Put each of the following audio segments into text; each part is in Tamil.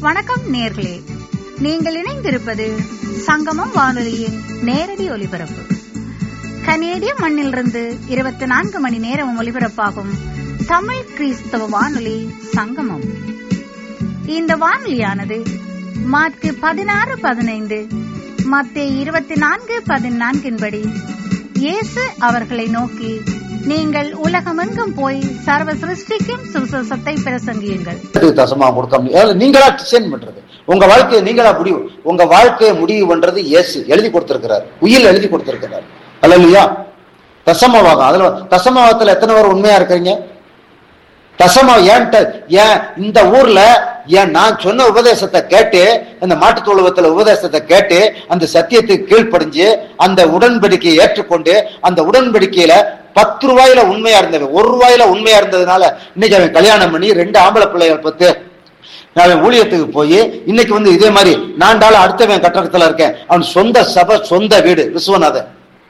வணக்கம் நேர்களே நீங்கள் இணைந்திருப்பது சங்கமம் வானொலியின் நேரடி ஒலிபரப்பு கனேடிய மண்ணிலிருந்து இருபத்தி நான்கு மணி நேரம் ஒலிபரப்பாகும் தமிழ் கிறிஸ்தவ வானொலி சங்கமம் இந்த வானொலியானது மார்க்கு பதினாறு பதினைந்து மத்திய இருபத்தி நான்கு பதினான்கின்படி இயேசு அவர்களை நோக்கி நீங்கள் உலகமெங்கும் போய் சர்வ சிருஷ்டிக்கும் சுவிசேஷத்தை பிரசங்கியுங்கள் வீட்டுக்கு தசமா கொடுக்க முடியும் அதாவது நீங்களா டிசைன் பண்றது உங்க வாழ்க்கையை நீங்களா முடிவு உங்க வாழ்க்கையை முடிவு பண்றது இயேசு எழுதி கொடுத்திருக்கிறார் உயில் எழுதி கொடுத்திருக்கிறார் அல்லையா தசமவாகம் அதுல தசமவாகத்துல எத்தனை பேர் உண்மையா இருக்கிறீங்க தசமா ஏன்ட்ட ஏன் இந்த ஊர்ல ஏன் நான் சொன்ன உபதேசத்தை கேட்டு அந்த மாட்டு தொழுவத்துல உபதேசத்தை கேட்டு அந்த சத்தியத்துக்கு கீழ்ப்படிஞ்சு அந்த உடன்படிக்கையை ஏற்றுக்கொண்டு அந்த உடன்படிக்கையில பத்து ரூபாயில உண்மையா இருந்தவன் ஒரு ரூபாயில உண்மையா இருந்ததுனால இன்னைக்கு அவன் கல்யாணம் பண்ணி ரெண்டு ஆம்பளை பிள்ளைகள் பத்து நான் ஊழியத்துக்கு போய் இன்னைக்கு வந்து இதே மாதிரி நான்டால அடுத்தவன் கட்டடத்துல இருக்கேன் அவன் சொந்த சபை சொந்த வீடு விஸ்வநாதன்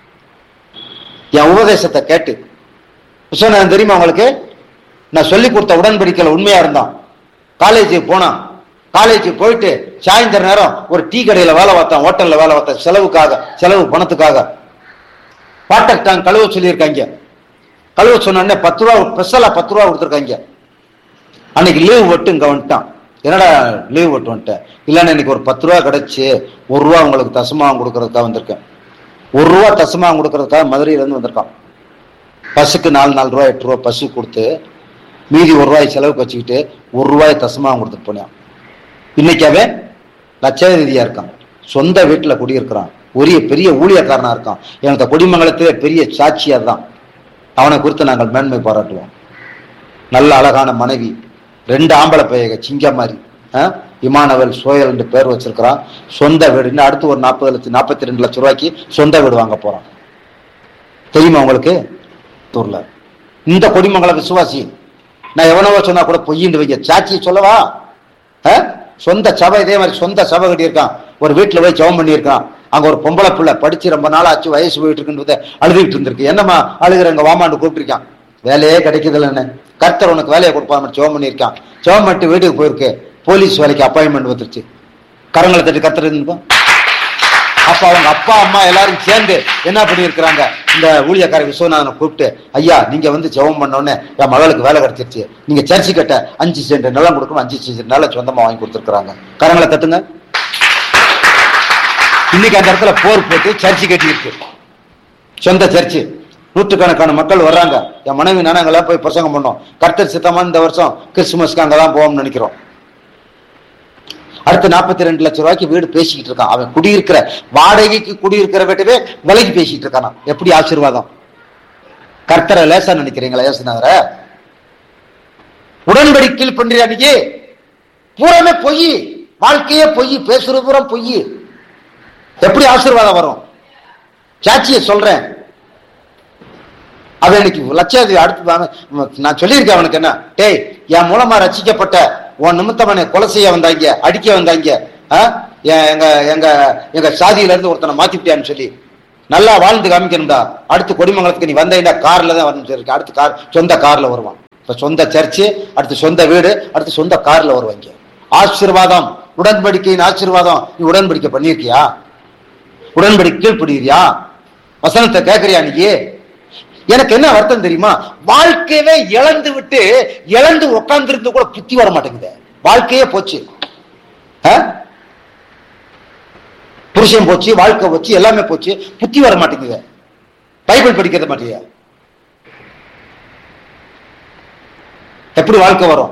என் உபதேசத்தை கேட்டு விஸ்வநாதன் தெரியுமா உங்களுக்கு நான் சொல்லி கொடுத்த உடன்படிக்கையில உண்மையா இருந்தான் காலேஜுக்கு போனான் காலேஜுக்கு போயிட்டு சாயந்தர நேரம் ஒரு டீ கடையில வேலை பார்த்தான் ஹோட்டல்ல வேலை பார்த்தான் செலவுக்காக செலவு பணத்துக்காக வாட்டர் டேங்க் கழுவ சொல்லியிருக்காங்க கழுவ சொன்ன உடனே பத்து ரூபா ஸ்பெஷலா பத்து ரூபா கொடுத்துருக்காங்க அன்னைக்கு லீவ் விட்டு இங்க வந்துட்டான் என்னடா லீவ் விட்டு வந்துட்டேன் இல்லைன்னா இன்னைக்கு ஒரு பத்து ரூபா கிடைச்சு ஒரு ரூபா உங்களுக்கு தசமாகம் கொடுக்கறதுக்காக வந்திருக்கேன் ஒரு ரூபா தசமாகம் கொடுக்கறதுக்காக மதுரையில இருந்து வந்திருக்கான் பஸ்ஸுக்கு நாலு நாலு ரூபா எட்டு ரூபா பஸ்ஸு கொடுத்து மீதி ஒரு ரூபாய் செலவுக்கு வச்சுக்கிட்டு ஒரு ரூபாய் தசமாகம் கொடுத்துட்டு போனான் இன்னைக்கு அவன் லட்சாதிபதியா இருக்கான் சொந்த வீட்டுல குடியிருக்கிறான் ஒரே பெரிய ஊழியக்காரனா இருக்கான் எனக்கு குடிமங்கலத்திலே பெரிய சாட்சியா தான் அவனை குறித்து நாங்கள் மேன்மை பாராட்டுவோம் நல்ல அழகான மனைவி ரெண்டு ஆம்பளை பையக சிங்க மாதிரி ஆ? இமானவல் சோயல் என்று பேர் வச்சிருக்கிறான் சொந்த வீடு இன்னும் அடுத்து ஒரு நாற்பது லட்சம் நாற்பத்தி ரெண்டு லட்சம் ரூபாய்க்கு சொந்த வீடு வாங்க போறான் தெரியுமா உங்களுக்கு ஊர்ல இந்த கொடிமங்கல விசுவாசி நான் எவனவோ சொன்னா கூட பொய்யின்னு வைங்க சாட்சி சொல்லவா ஆ? சொந்த சபை இதே மாதிரி சொந்த சபை கட்டியிருக்கான் ஒரு வீட்டுல போய் ஜெபம் பண்ணியிருக்கான் அங்க ஒரு பொம்பளை பிள்ளை படிச்சு ரொம்ப நாள் ஆச்சு வயசு போயிட்டு இருக்குன்றத அழுதுகிட்டு இருந்திருக்கு என்னம்மா அழுகுறங்க வாமான்னு கூப்பிட்டிருக்கான் வேலையே கிடைக்குதுல்ல என்ன கர்த்தர் உனக்கு வேலையை கொடுப்பான்னு ஜெபம் பண்ணியிருக்கான் ஜெபம் பண்ணிட்டு வீட்டுக்கு போயிருக்கு போலீஸ் வேலைக்கு அப்பாயின்மெண்ட் வந்துருச்சு கரங்களை தட்டி கத்துறது இருந்தோம் அப்ப அவங்க அப்பா அம்மா எல்லாரும் சேர்ந்து என்ன பண்ணியிருக்கிறாங்க இந்த ஊழியக்கார விஸ்வநாதனை கூப்பிட்டு ஐயா நீங்க வந்து ஜெபம் பண்ணோடனே என் மகளுக்கு வேலை கிடைச்சிருச்சு நீங்க சர்ச்சு கட்ட அஞ்சு சென்ட் நிலம் கொடுக்கணும் அஞ்சு சென்ட் நிலம் சொந்தமா வாங்கி கொடுத்துருக்காங்க கரங்களை தட்டுங்க இன்னைக்கு அந்த இடத்துல போர் போட்டு சர்ச்சு கட்டி இருக்கு சொந்த சர்ச்சு நூற்றுக்கணக்கான மக்கள் வர்றாங்க என் மனைவி நானும் அங்கெல்லாம் போய் பிரசங்கம் பண்ணோம் கர்த்தர் சித்தமா இந்த வருஷம் கிறிஸ்துமஸ்க்கு அங்கதான் போவோம்னு நினைக்கிறோம் அடுத்து நாற்பத்தி ரெண்டு லட்சம் ரூபாய்க்கு வீடு பேசிக்கிட்டு இருக்கான் அவன் குடியிருக்கிற வாடகைக்கு குடியிருக்கிற வீட்டவே விலைக்கு பேசிட்டு இருக்கானா எப்படி ஆசீர்வாதம் கர்த்தரை லேசா நினைக்கிறீங்களா ஏசுனார உடன்படிக்கையில் பண்றிய அன்னைக்கு பூராமே பொய் வாழ்க்கையே பொய் பேசுறது பூரா பொய் எப்படி ஆசீர்வாதம் வரும் சாட்சியை சொல்றேன் அவன் இன்னைக்கு லட்சாதி அடுத்து வாங்க. நான் சொல்லியிருக்கேன் அவனுக்கு என்ன டேய் என் மூலமா ரசிக்கப்பட்ட உன் நிமித்தம் என்னை கொலை செய்ய வந்தாங்க அடிக்க வந்தாங்க ஆ? என் எங்க எங்க எங்க சாதியில இருந்து ஒருத்தனை மாத்திவிட்டியான்னு சொல்லி நல்லா வாழ்ந்து காமிக்கணும்டா அடுத்து கொடிமங்கலத்துக்கு நீ வந்தீங்கன்னா கார்ல தான் வரணும் சொல்லிருக்கேன் அடுத்து கார் சொந்த கார்ல வருவான் இப்ப சொந்த சர்ச்சு அடுத்து சொந்த வீடு அடுத்து சொந்த கார்ல வருவாங்க ஆசீர்வாதம் உடன்படிக்கையின் ஆசீர்வாதம் நீ உடன்படிக்கை பண்ணியிருக்கியா உடன்படிக்கை கீழ்ப்படுகிறியா வசனத்தை கேட்கறியா நீ எனக்கு என்ன வருத்தம் தெரியுமா வாழ்க்கையவே இழந்து விட்டு இழந்து உட்கார்ந்து கூட புத்தி வர மாட்டேங்குது வாழ்க்கையே போச்சு ஆ? புருஷன் போச்சு வாழ்க்கை போச்சு எல்லாமே போச்சு புத்தி வர மாட்டேங்குது பைபிள் படிக்கிறது மாட்டேங்க எப்படி வாழ்க்கை வரும்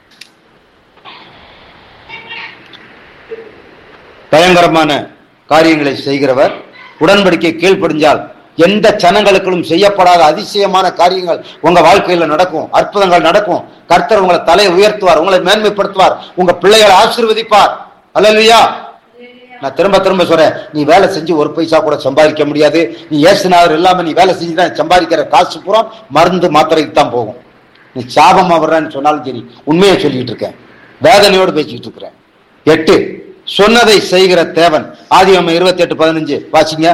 பயங்கரமான காரியங்களை செய்கிறவர் உடன்படிக்கை கீழ்ப்படிஞ்சால் எந்த சனங்களுக்கும் செய்யப்படாத அதிசயமான காரியங்கள் உங்க வாழ்க்கையில நடக்கும் அற்புதங்கள் நடக்கும் கர்த்தர் உங்களை தலையை உயர்த்துவார் உங்களை மேன்மைப்படுத்துவார் உங்க பிள்ளைகளை ஆசீர்வதிப்பார் அல்லல்லையா நான் திரும்ப திரும்ப சொல்றேன் நீ வேலை செஞ்சு ஒரு பைசா கூட சம்பாதிக்க முடியாது நீ ஏசுநாதர் இல்லாம நீ வேலை செஞ்சு தான் சம்பாதிக்கிற காசு பூரா மருந்து மாத்திரைக்கு தான் போகும் நீ சாபமா வர்றன்னு சொன்னாலும் சரி உண்மையை சொல்லிட்டு இருக்கேன் வேதனையோடு பேசிக்கிட்டு இருக்கிறேன் எட்டு சொன்னதை செய்கிற தேவன் ஆதியம்ம இருபத்தி எட்டு பதினஞ்சு வாசிங்க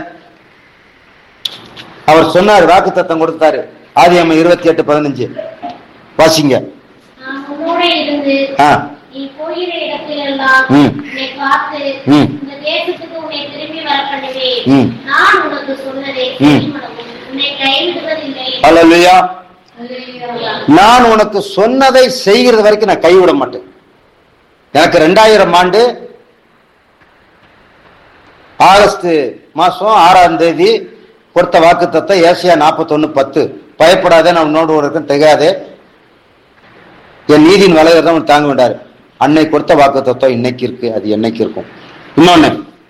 அவர் சொன்னார் வாக்கு தத்தம் கொடுத்தாரு ஆதியம்ம இருபத்தி எட்டு பதினஞ்சு வாசிங்க நான் உன்னோட இருந்து ஆ நீ போகிற இடத்திலெல்லாம் எல்லாம் ம். உன்னை காத்து ம். இந்த தேசத்துக்கு உன்னை திரும்பி வர பண்ணுவேன் ம். நான் உனக்கு சொன்னதை ம். செவிமடுவும். உன்னை கைவிடுவதில்லை அல்லேலூயா அல்லேலூயா. நான் உனக்கு சொன்னதை செய்கிறது வரைக்கும் நான் கைவிட மாட்டேன் எனக்கு ரெண்டாயிரம் ஆண்டு ஆகஸ்ட் மாசம் ஆறாம் தேதி கொடுத்த வாக்கு தத்தை ஏசியா நாற்பத்தொன்னு பத்து பயப்படாதே நான் உன்னோடு இருக்கேன் திகாதே என் நீதியின் வளையர் தான் தாங்க வேண்டாரு அன்னை கொடுத்த வாக்கு தத்துவம் இன்னைக்கு இருக்கு அது என்னைக்கு இருக்கும் இன்னொன்னு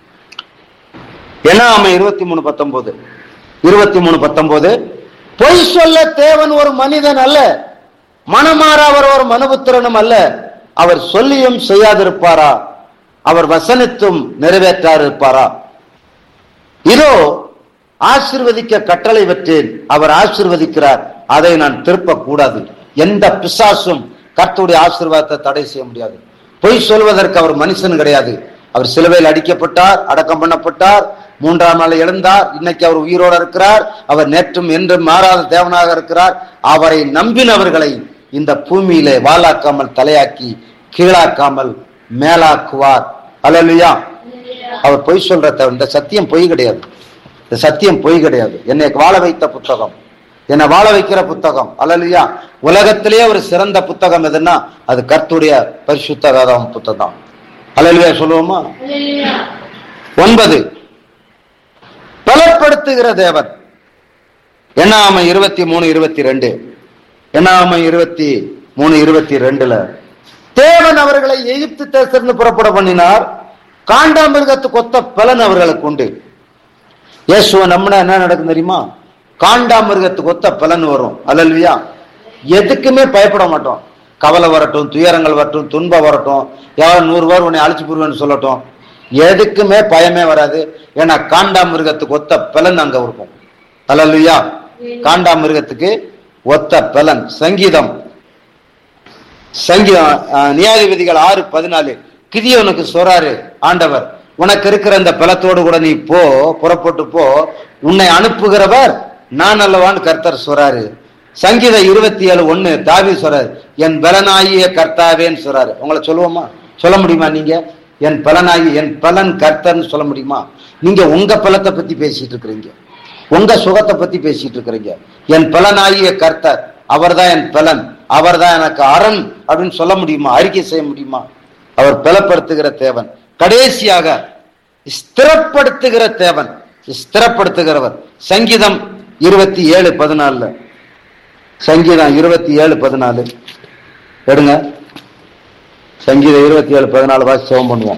ஏன்னா அவன் இருபத்தி மூணு பத்தொன்பது இருபத்தி மூணு பத்தொன்பது பொய் சொல்ல தேவன் ஒரு மனிதன் அல்ல மனமாற அவர் ஒரு மனுபுத்திரனும் அல்ல அவர் சொல்லியும் செய்யாதிருப்பாரா அவர் வசனித்தும் நிறைவேற்றாதிருப்பாரா இதோ ஆசிர்வதிக்க கட்டளை பெற்றேன் அவர் ஆசிர்வதிக்கிறார் அதை நான் திருப்ப கூடாது எந்த பிசாசும் கர்த்தருடைய ஆசீர்வாதத்தை தடை செய்ய முடியாது பொய் சொல்வதற்கு அவர் மனுஷன் கிடையாது அவர் சிலுவையில் அடிக்கப்பட்டார் அடக்கம் பண்ணப்பட்டார் மூன்றாம் நாள் எழுந்தார் இன்னைக்கு அவர் உயிரோடு இருக்கிறார் அவர் நேற்றும் என்றும் மாறாத தேவனாக இருக்கிறார் அவரை நம்பினவர்களை இந்த பூமியிலே வாளாக்காமல் தலையாக்கி கீழாக்காமல் மேலாக்குவார் அல்லையா அவர் பொய் சொல்ற தவிர இந்த சத்தியம் பொய் கிடையாது இந்த சத்தியம் பொய் கிடையாது என்னை வாழ வைத்த புத்தகம் என்னை வாழ வைக்கிற புத்தகம் அல்லையா உலகத்திலேயே ஒரு சிறந்த புத்தகம் எதுன்னா அது கர்த்துடைய பரிசுத்த வேதம் புத்தகம் அல்லையா சொல்லுவோமா அல்லேலூயா. ஒன்பது பலப்படுத்துகிற தேவன் எண்ணாம இருபத்தி மூணு இருபத்தி ரெண்டு எண்ணாம இருபத்தி மூணு இருபத்தி ரெண்டுல தேவன் அவர்களை எகிப்து தேசத்திலிருந்து புறப்பட பண்ணினார் காண்டாமிருகத்துக்கு ஒத்த பலன் அவர்களுக்கு உண்டு இயேசுவை நம்பினா என்ன நடக்கும் தெரியுமா காண்டாமிருகத்துக்கு ஒத்த பலன் வரும் அல்லல்வியா எதுக்குமே பயப்பட மாட்டோம் கவலை வரட்டும் துயரங்கள் வரட்டும் துன்பம் வரட்டும் யாரும் நூறு பேர் உன்னை அழைச்சி போடுவேன்னு சொல்லட்டும் எதுக்குமே பயமே வராது ஏன்னா காண்டாமிருகத்துக்கு ஒத்த பலன் அங்க இருக்கும் அல்லல்வியா காண்டாமிருகத்துக்கு ஒத்த பலன் சங்கீதம் சங்கீதம் அஹ், நியாயாதிபதிகள் ஆறு பதினாலு கிதியோனுக்கு சொல்றாரு ஆண்டவர் உனக்கு இருக்கிற இந்த பலத்தோடு கூட நீ போ புறப்பட்டு போ உன்னை அனுப்புகிறவர் நான் அல்லவான்னு கர்த்தர் சொல்றாரு சங்கீதம் இருபத்தி ஏழு ஒண்ணு தாவி சொல்றாரு என் பலனாகிய கர்த்தாவேன்னு சொல்றாரு உங்களை சொல்லுவோமா சொல்ல முடியுமா நீங்க என் பலனாகி என் பலன் கர்த்தர்னு சொல்ல முடியுமா நீங்க உங்க பலத்தை பத்தி பேசிட்டு இருக்கிறீங்க உங்க சுகத்தை பத்தி பேசிட்டு இருக்கிறீங்க என் பலனாகிய கர்த்தர் அவர்தான் என் பலன் அவர்தான் எனக்கு அரண் அப்படின்னு சொல்ல முடியுமா அறிக்கை செய்ய முடியுமா அவர் பலப்படுத்துகிற தேவன் கடைசியாக ஸ்திரப்படுத்துகிற தேவன் ஸ்திரப்படுத்துகிறவர் சங்கீதம் இருபத்தி ஏழு பதினாலுல சங்கீதம் இருபத்தி ஏழு பதினாலு எடுங்க சங்கீதம் இருபத்தி ஏழு பதினாலு வாசி சிவம் பண்ணுவோம்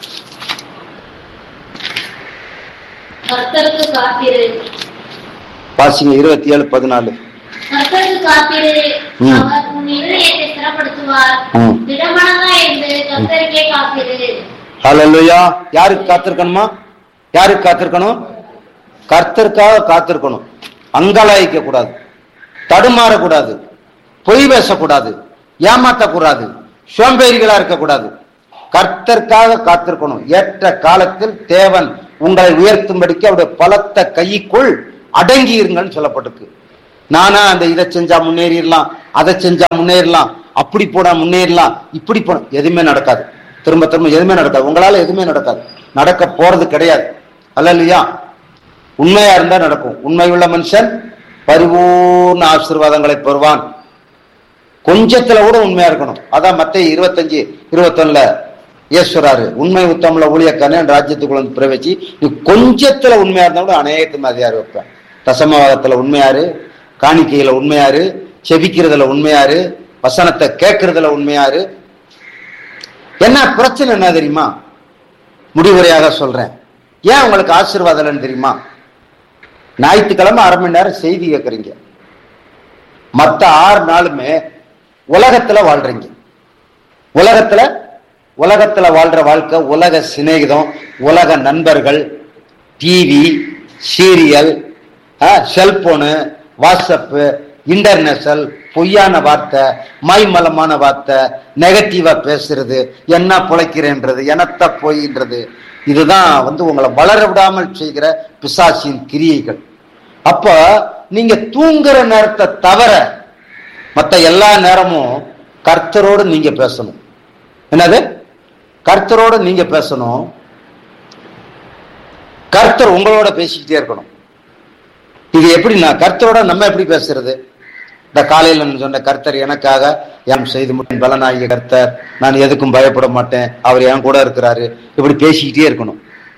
கர்த்தருக்கு காத்திரு வாசிங்க இருபத்தி ஏழு பதினாலு கர்த்தருக்கு காத்திரு ம். அவர் உன் இருதயத்தை ஸ்திரப்படுத்துவார் ம். திடமனதா இருந்து கர்த்தருக்கே காத்திரு ஹalleluya யாருக்கு காத்திருக்கணுமா யாருக்கு காத்திருக்கணும் கர்த்தருக்காக காத்திருக்கணும் அங்கலாய்க்க கூடாது தடுமாறக்கூடாது பொய் பேசக்கூடாது ஏமாற்றக்கூடாது சோம்பேறிகளா இருக்கக்கூடாது கர்த்தருக்காக காத்திருக்கணும் ஏற்ற காலத்தில் தேவன் உங்களை உயர்த்தும்படிக்கு அவருடைய பலத்த கைக்குள் அடங்கி இருங்கன்னு சொல்லப்பட்டிருக்கு நானா அந்த இதை செஞ்சா முன்னேறிடலாம் அதை செஞ்சா முன்னேறலாம் அப்படி போனா முன்னேறலாம் இப்படி போன எதுவுமே நடக்காது திரும்ப திரும்ப எதுவுமே நடக்காது உங்களால எதுவுமே நடக்காது நடக்க போறது கிடையாது அல்ல இல்லையா உண்மையா இருந்தா நடக்கும் உண்மை உள்ள மனுஷன் பரிபூர்ண ஆசீர்வாதங்களை பெறுவான் கொஞ்சத்துல கூட உண்மையா இருக்கணும் அதான் மத்த இருபத்தஞ்சு இருபத்தொன்னுல ஈஸ்வராரு உண்மை உத்தமல ஊழியக்கான ராஜ்யத்துக்குள்ள வந்து பிரவேசி நீ கொஞ்சத்துல உண்மையா இருந்தா கூட அநேகத்து மதியாரு வைப்பேன் தசமவாதத்துல உண்மையாரு காணிக்கையில உண்மையாரு செபிக்கிறதுல உண்மையாரு வசனத்தை கேட்கறதுல உண்மையாரு என்ன பிரச்சனை என்ன தெரியுமா முடிவுரையாக சொல்றேன் ஏன் உங்களுக்கு ஆசீர்வாதம் இல்லைன்னு தெரியுமா ஞாயிற்றுக்கிழமை அரை மணி நேரம் செய்தி கேட்கறீங்க மத்த ஆறு நாளுமே உலகத்துல வாழ்றீங்க உலகத்துல உலகத்துல வாழ்ற வாழ்க்கை உலக சிநேகிதம் உலக நண்பர்கள் TV serial cellphone WhatsApp international பொய்யான வார்த்தை மைமலமான வார்த்தை நெகட்டிவா பேசுறது என்ன பிழைக்கிறேன்றது எனத்த பொய்ன்றது இதுதான் வந்து உங்களை வளர விடாமல் செய்கிற பிசாசின் கிரியைகள் அப்ப நீங்க தூங்குற நேரத்தை தவிர மத்த எல்லா நேரமும் கர்த்தரோடு நீங்க பேசணும் என்னது கர்த்தரோட நீங்க பேசணும் கர்த்தர் உங்களோட பேசிக்கிட்டே இருக்கணும் இது எப்படின்னா கர்த்தரோட நம்ம எப்படி பேசுறது இந்த காலையில நான் சொன்ன கர்த்தர் எனக்காக என் செய்து முட்டும் பலனாகிய கர்த்தர் நான் எதுக்கும் பயப்பட மாட்டேன் அவர் என் கூட இருக்கிறாரு இப்படி பேசிக்கிட்டே இருக்கணும்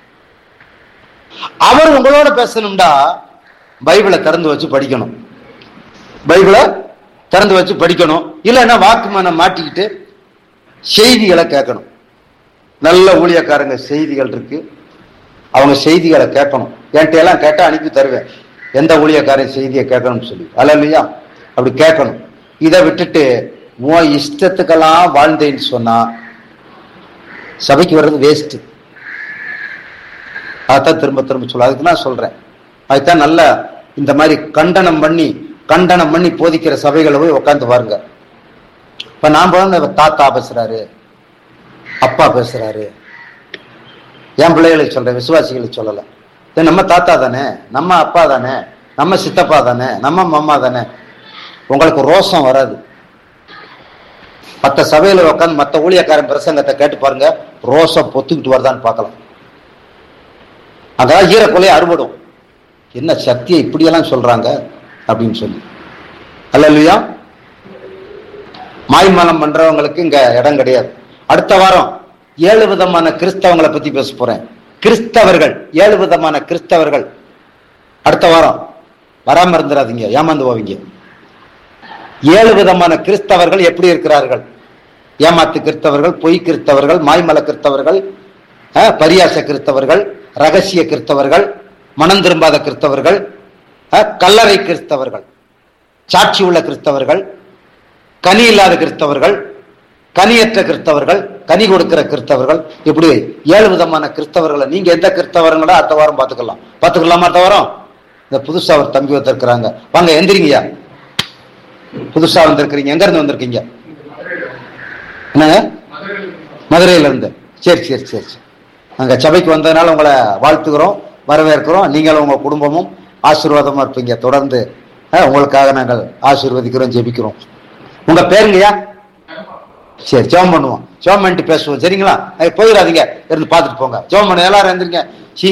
அவர் உங்களோட பேசணும்டா பைபிளை திறந்து வச்சு படிக்கணும் பைபிளை திறந்து வச்சு படிக்கணும் இல்லைன்னா வாக்குமானம் மாட்டிக்கிட்டு செய்திகளை கேட்கணும் நல்ல ஊழியக்காரங்க செய்திகள் இருக்கு அவங்க செய்திகளை கேட்கணும் என்கிட்ட எல்லாம் கேட்டா அனுப்பி தருவேன் எந்த ஊழியக்காரன் செய்தியை கேட்கணும்னு சொல்லி அல்ல இல்லையா அப்படி கேட்கணும் இதை விட்டுட்டு உன் இஷ்டத்துக்கெல்லாம் வாழ்ந்தேன்னு சொன்னா சபைக்கு வர்றது வேஸ்ட் அதான் திரும்ப திரும்ப சொல்ல அதுக்கு நான் சொல்றேன் அதுதான் நல்ல இந்த மாதிரி கண்டனம் பண்ணி கண்டனம் பண்ணி போதிக்கிற சபைகளை போய் உட்காந்து பாருங்க இப்ப நான் போன தாத்தா பேசுறாரு அப்பா பேசுறாரு என் பிள்ளைகளுக்கு சொல்றேன் விசுவாசிகளுக்கு சொல்லல இது நம்ம தாத்தா தானே நம்ம அப்பா தானே நம்ம சித்தப்பா தானே நம்ம மம்மா தானே உங்களுக்கு ரோசம் வராது மற்ற சபையில உட்காந்து மற்ற ஊழியக்காரன் பிரசங்கத்தை கேட்டு பாருங்க ரோசம் பொத்துக்கிட்டு வருதான்னு பார்க்கலாம் அதான் ஈரக்கொலையை அறுபடும் என்ன சக்தியை இப்படியெல்லாம் சொல்றாங்க அப்படின்னு சொல்லி அல்ல இல்லையா மாய்மலம் பண்றவங்களுக்கு இங்க இடம் கிடையாது அடுத்த வாரம் ஏழு விதமான கிறிஸ்தவங்களை பத்தி பேச போறேன் கிறிஸ்தவர்கள் ஏழு விதமான கிறிஸ்தவர்கள் அடுத்த வாரம் வராம இருந்துடாதீங்க ஏமாந்து போவீங்க ஏழு விதமான கிறிஸ்தவர்கள் எப்படி இருக்கிறார்கள் ஏமாத்து கிறிஸ்தவர்கள் பொய் கிறிஸ்தவர்கள் மாய்மல கிறிஸ்தவர்கள் அஹ், பரியாச கிறிஸ்தவர்கள் ரகசிய கிறிஸ்தவர்கள் மனம் திரும்பாத கிறிஸ்தவர்கள் அஹ், கல்லறை கிறிஸ்தவர்கள் சாட்சி உள்ள கிறிஸ்தவர்கள் கனி இல்லாத கிறிஸ்தவர்கள் கனியற்ற கிறிஸ்தவர்கள் கனி கொடுக்கிற கிறிஸ்தவர்கள் இப்படி ஏழு விதமான கிறிஸ்தவர்களை நீங்க எந்த கிறிஸ்தவர்களோ அடுத்த வாரம் பார்த்துக்கலாம் பார்த்துக்கலாமா அடுத்த வாரம் இந்த புதுசா ஒரு தம்பி வந்திருக்கிறாங்க வாங்க எந்திரிங்கய்யா புதுசா வந்திருக்கிறீங்க எங்க இருந்து வந்திருக்கீங்க என்னங்க மதுரையில இருந்து சரி சரி சரி சரி அங்க சபைக்கு வந்ததுனால உங்களை வாழ்த்துகிறோம் வரவேற்கிறோம் நீங்களும் உங்க குடும்பமும் ஆசீர்வாதமா இருப்பீங்க தொடர்ந்து அஹ், உங்களுக்காக நாங்கள் ஆசீர்வதிக்கிறோம் ஜெபிக்கிறோம் உங்க பேருங்கய்யா சரி ஜெபம் பண்ணுவோம் ஜெபம் பண்ணிட்டு பேசுவோம் சரிங்களா அஹ், போயிடாதீங்க இருந்து பார்த்துட்டு போங்க ஜெபம் பண்ண எல்லாரும் எந்திரிங்க